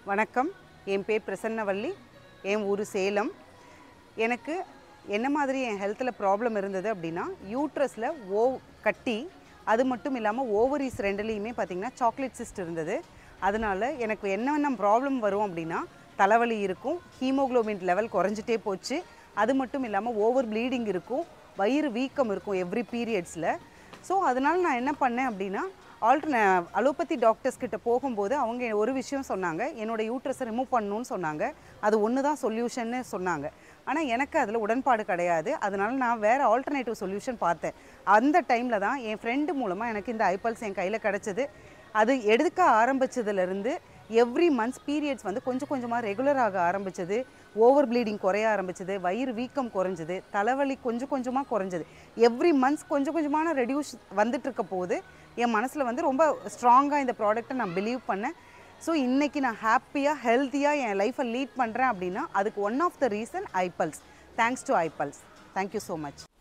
வணக்கம் என் பேர் பிரசன்னவள்ளி என் ஊர் சேலம் எனக்கு என்ன மாதிரி என் ஹெல்த்தில் ப்ராப்ளம் இருந்தது அப்படின்னா யூட்ரஸில் ஓ கட்டி அது மட்டும் இல்லாமல் ஓவரிஸ் ரெண்டுலேயுமே பார்த்திங்கன்னா சாக்லேட் சிஸ்ட் இருந்தது அதனால எனக்கு என்னென்ன ப்ராப்ளம் வரும் அப்படின்னா தலைவலி இருக்கும் ஹீமோகுளோபின் லெவல் குறைஞ்சிட்டே போச்சு அது மட்டும் இல்லாமல் ஓவர் ப்ளீடிங் இருக்கும் வயிறு வீக்கம் இருக்கும் எவ்ரி பீரியட்ஸில் ஸோ அதனால் நான் என்ன பண்ணேன் அப்படின்னா ஆல்டர்ன அலோபதி டாக்டர்ஸ் கிட்ட போகும்போது அவங்க ஒரு விஷயம் சொன்னாங்க என்னோட யூட்ரஸை ரிமூவ் பண்ணணும்னு சொன்னாங்க அது ஒன்று தான் சொல்யூஷன்னு சொன்னாங்க ஆனால் எனக்கு அதில் உடன்பாடு கிடையாது அதனால நான் வேறு ஆல்டர்னேட்டிவ் சொல்யூஷன் பார்த்தேன் அந்த டைமில் தான் என் ஃப்ரெண்டு மூலமாக எனக்கு இந்த ஐபல்ஸ் என் கையில் கிடச்சிது அது எடுக்க ஆரம்பிச்சதுலேருந்து எவ்ரி மந்த்ஸ் பீரியட்ஸ் வந்து கொஞ்சம் கொஞ்சமாக ரெகுலராக ஆரம்பிச்சது ஓவர் ப்ளீடிங் குறைய ஆரம்பிச்சது வயிறு வீக்கம் குறைஞ்சது தலைவலி கொஞ்சம் கொஞ்சமாக குறைஞ்சது எவ்ரி மந்த்ஸ் கொஞ்சம் கொஞ்சமான ரெடியூஸ் வந்துட்டு இருக்க போது என் மனசில் வந்து ரொம்ப ஸ்ட்ராங்காக இந்த ப்ராடக்ட்டை நான் பிலீவ் பண்ணேன் ஸோ இன்றைக்கி நான் ஹாப்பியாக ஹெல்த்தியாக என் லைஃப்பை லீட் பண்ணுறேன் அப்படின்னா அதுக்கு one of the reason eyeballs thanks to eyeballs thank you so much